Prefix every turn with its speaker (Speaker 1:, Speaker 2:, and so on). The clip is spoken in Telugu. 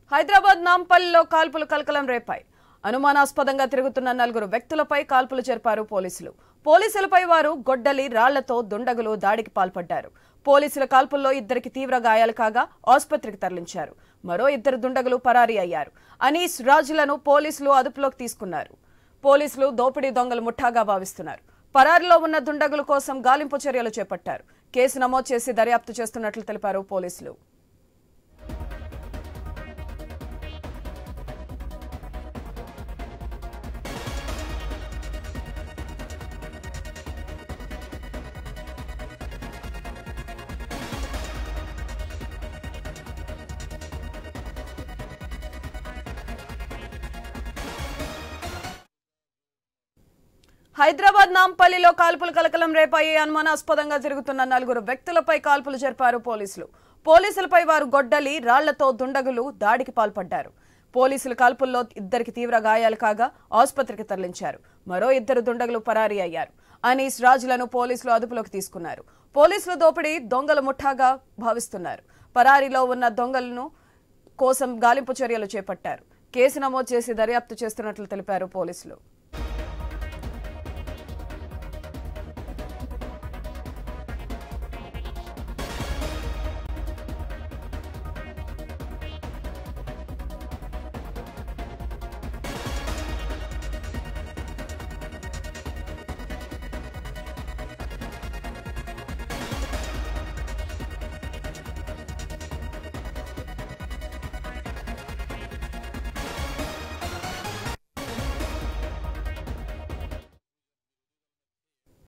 Speaker 1: హైదరాబాద్ నాంపల్లిలో కాల్పులు కలకలం రేపాయి అనుమానాస్పదంగా తిరుగుతున్న నలుగురు వ్యక్తులపై కాల్పులు జరిపారు పోలీసులు పోలీసులపై వారు గొడ్డలి రాళ్లతో దుండగులు దాడికి పాల్పడ్డారు పోలీసుల కాల్పుల్లో ఇద్దరికి తీవ్ర గాయాలు కాగా ఆసుపత్రికి తరలించారు మరో ఇద్దరు దుండగులు పరారీ అయ్యారు అనీస్ రాజులను పోలీసులు అదుపులోకి తీసుకున్నారు పోలీసులు దోపిడీ దొంగలు ముఠాగా భావిస్తున్నారు పరారీలో ఉన్న దుండగుల కోసం గాలింపు చర్యలు చేపట్టారు కేసు నమోదు చేసి దర్యాప్తు చేస్తున్నట్లు తెలిపారు పోలీసులు హైదరాబాద్ నాంపల్లిలో కాల్పులు కలకలం రేపాయి అనుమానాస్పదంగా తిరుగుతున్న నలుగురు వ్యక్తులపై కాల్పులు జరిపారు పోలీసులు పోలీసులపై వారు గొడ్డలి రాళ్లతో దుండగులు దాడికి పాల్పడ్డారు పోలీసుల కాల్పుల్లో ఇద్దరికి తీవ్ర గాయాలు కాగా ఆసుపత్రికి తరలించారు మరో ఇద్దరు దుండగులు పరారీ అయ్యారు అనీస్ రాజులను పోలీసులు అదుపులోకి తీసుకున్నారు పోలీసులు దోపిడీ దొంగల ముఠాగా భావిస్తున్నారు పరారీలో ఉన్న దొంగలను కోసం గాలింపు చర్యలు చేపట్టారు కేసు నమోదు చేసి దర్యాప్తు చేస్తున్నట్లు తెలిపారు పోలీసులు